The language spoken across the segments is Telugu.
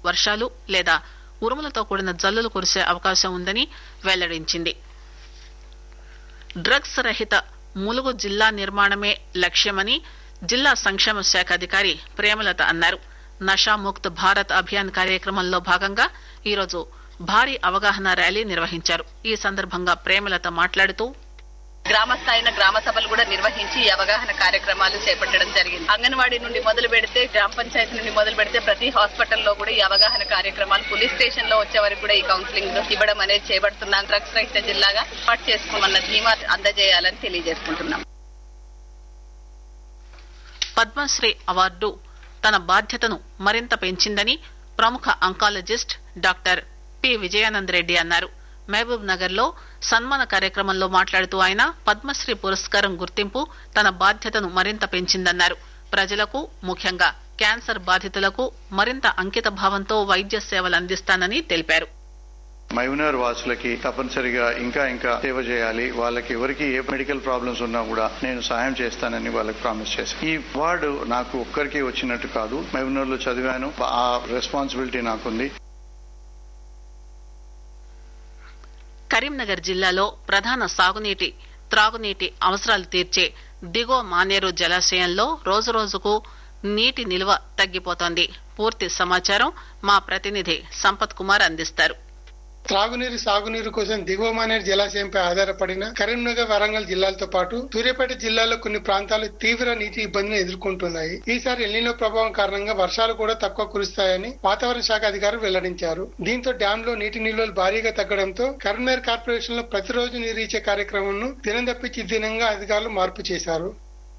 వర్షాలు లేదా ఉరుములతో కూడిన జల్లులు కురిసే అవకాశం ఉందని వెల్లడించింది డ్రగ్స్ రహిత ములుగు జిల్లా నిర్మాణమే లక్ష్యమని జిల్లా సంక్షేమ శాఖ అధికారి ప్రేమలత అన్నారు నషాముక్త్ భారత్ అభియాన్ కార్యక్రమంలో భాగంగా ఈరోజు భారీ అవగాహన ర్యాలీ నిర్వహించారు ఈ సందర్భంగా ప్రేమలత మాట్లాడుతూ గ్రామ స్థాయిన గ్రామ సభలు కూడా నిర్వహించి ఈ అవగాహన కార్యక్రమాలు చేపట్టడం జరిగింది అంగన్వాడీ నుండి మొదలు పెడితే గ్రామ పంచాయతీ నుండి మొదలు పెడితే ప్రతి హాస్పిటల్లో కూడా ఈ అవగాహన కార్యక్రమాలు పోలీస్ స్టేషన్ లో వచ్చే వరకు కూడా ఈ కౌన్సిలింగ్ ఇవ్వడం అనేది చేపడుతున్నాం డ్రగ్స్ రహిత జిల్లాగా ఏర్పాటు చేసుకోమన్న ధీమా అందజేయాలని తెలియజేసుకుంటున్నాం పద్మశ్రీ అవార్డు తన బాధ్యతను మరింత పెంచిందని ప్రముఖ oncologist doctor P Vijayanand Reddy అన్నారు మహబూబ్ నగర్ లో సన్మాన కార్యక్రమంలో మాట్లాడుతూ ఆయన పద్మశ్రీ పురస్కారం గుర్తింపు తన బాధ్యతను మరింత పెంచిందన్నారు ప్రజలకు ముఖ్యంగా క్యాన్సర్ బాధితులకు మరింత అంకిత భావంతో వైద్య సేవలు అందిస్తానని తెలిపారు మైనర్ వాసులకి తప్పనిసరిగా ఇంకా ఇంకా సేవ చేయాలి వాళ్ళకి ఎవరికి ఏ మెడికల్ ప్రాబ్లమ్స్ ఉన్నా కూడా నేను సాయం చేస్తానని వాళ్ళకి ప్రామిస్ చేశాను ఈ అవార్డు నాకు ఒక్కరికి వచ్చినట్టు కాదు మైనర్ లో చదివాను ఆ రెస్పాన్సిబిలిటీ నాకుంది కరీంనగర్ జిల్లాలో ప్రధాన సాగునీటి త్రాగునీటి అవసరాలు తీర్చే దిగువ మానేరు జలాశయంలో రోజురోజుకు నీటి నిల్వ తగ్గిపోతోంది పూర్తి సమాచారం మా ప్రతినిధి సంపత్ కుమార్ అందిస్తారు త్రాగునీరు సాగునీరు కోసం దిగువ మానేరు జలాశయంపై ఆధారపడిన కరీంనగర్ వరంగల్ జిల్లాలతో పాటు సూర్యాపేట జిల్లాలో కొన్ని ప్రాంతాలు తీవ్ర నీటి ఇబ్బందిని ఎదుర్కొంటున్నాయి ఈసారి ఎల్లినో ప్రభావం కారణంగా వర్షాలు కూడా తక్కువ కురుస్తాయని వాతావరణ శాఖ అధికారులు వెల్లడించారు దీంతో డ్యామ్ లో నీటి నిల్వలు భారీగా తగ్గడంతో కరీంనగర్ కార్పొరేషన్ లో ప్రతిరోజు నీరు ఇచ్చే కార్యక్రమంను దినం తప్పించి దినంగా అధికారులు మార్పు చేశారు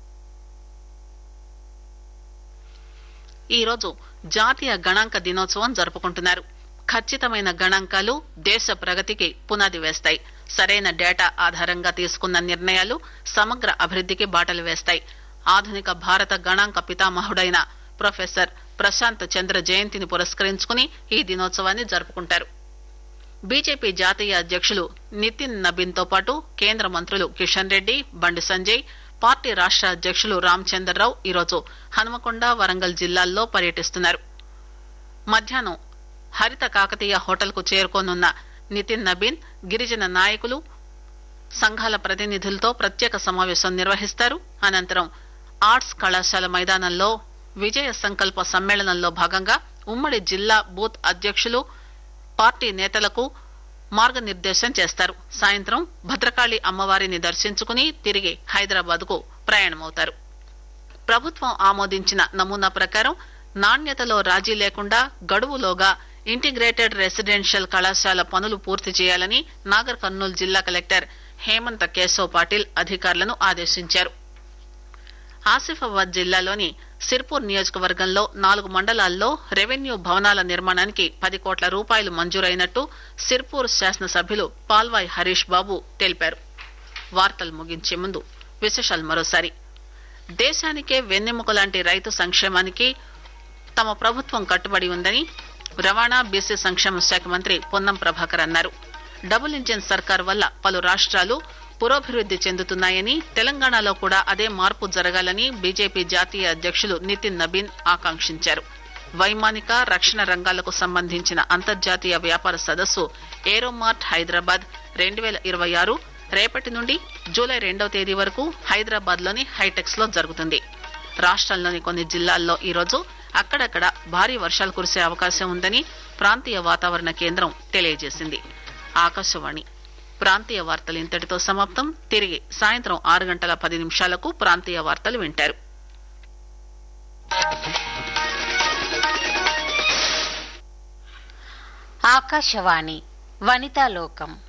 ఈ రోజు జాతీయ గణాంక దినోత్సవం జరుపుకుంటున్నారు ఖచ్చితమైన గణాంకాలు దేశ ప్రగతికి పునాది వేస్తాయి సరైన డేటా ఆధారంగా తీసుకున్న నిర్ణయాలు సమగ్ర అభివృద్ధికి బాటలు వేస్తాయి ఆధునిక భారత గణాంక పితామహుడైన ప్రొఫెసర్ ప్రశాంత్ చంద్ర జయంతిని పురస్కరించుకుని ఈ దినోత్సవాన్ని జరుపుకుంటారు బీజేపీ జాతీయ అధ్యక్షులు నితిన్ నబీన్ తో పాటు కేంద్ర మంత్రులు కిషన్ రెడ్డి బండి సంజయ్ పార్టీ రాష్ట అధ్యక్షులు రామచంద్రరావు ఈరోజు హనుమకొండ వరంగల్ జిల్లాల్లో పర్యటిస్తున్నారు మధ్యాహ్నం హరిత కాకతీయ హోటల్ కు చేరుకోనున్న నితిన్ నబీన్ గిరిజన నాయకులు సంఘాల ప్రతినిధులతో ప్రత్యేక సమావేశం నిర్వహిస్తారు అనంతరం ఆర్ట్స్ కళాశాల మైదానంలో విజయ సంకల్ప సమ్మేళనంలో భాగంగా ఉమ్మడి జిల్లా బూత్ అధ్యక్షులు పార్టీ నేతలకు మార్గనిర్దేశం చేస్తారు సాయంత్రం భద్రకాళి అమ్మవారిని దర్శించుకుని తిరిగి హైదరాబాద్ కు ప్రయాణమవుతారు ప్రభుత్వం ఆమోదించిన నమూనా ప్రకారం నాణ్యతలో రాజీ లేకుండా గడువులోగా ఇంటిగ్రేటెడ్ రెసిడెన్షియల్ కళాశాల పనులు పూర్తి చేయాలని నాగర్ కర్నూలు జిల్లా కలెక్టర్ హేమంత్ కేశవ్ పాటిల్ అధికారులను ఆదేశించారు ఆసిఫాబాద్ జిల్లాలోని సిర్పూర్ నియోజకవర్గంలో నాలుగు మండలాల్లో రెవెన్యూ భవనాల నిర్మాణానికి పది కోట్ల రూపాయలు మంజూరైనట్టు సిర్పూర్ శాసనసభ్యులు పాల్వాయ్ హరీష్ బాబు తెలిపారు వార్తలు ముగించే ముందు విశేషాలు మరోసారి దేశానికే వెన్నెముక లాంటి రైతు సంక్షేమానికి తమ ప్రభుత్వం కట్టుబడి ఉందని రవాణా బీసీ సంక్షేమ శాఖ మంత్రి పొన్నం ప్రభాకర్ అన్నారు డబుల్ ఇంజిన్ సర్కార్ వల్ల పలు రాష్ట్రాలు పురోభివృద్ది చెందుతున్నాయని తెలంగాణలో కూడా అదే మార్పు జరగాలని బీజేపీ జాతీయ అధ్యక్షులు నితిన్ నబీన్ ఆకాంక్షించారు వైమానిక రక్షణ రంగాలకు సంబంధించిన అంతర్జాతీయ వ్యాపార సదస్సు ఏరోమార్ట్ హైదరాబాద్ రెండు వేల ఇరవై ఆరు రేపటి నుండి జూలై రెండవ తేదీ వరకు హైదరాబాద్ లోని హైటెక్స్ లో జరుగుతుంది రాష్ట్రంలోని కొన్ని జిల్లాల్లో ఈరోజు అక్కడక్కడ భారీ వర్షాలు కురిసే అవకాశం ఉందని ప్రాంతీయ వాతావరణ కేంద్రం తెలియజేసింది ఆకాశవాణి ప్రాంతీయ వార్తలు ఇంతటితో సమాప్తం తిరిగి సాయంత్రం ఆరు గంటల పది నిమిషాలకు ప్రాంతీయ వార్తలు వింటారు ఆకాశవాణి వనితా లోకం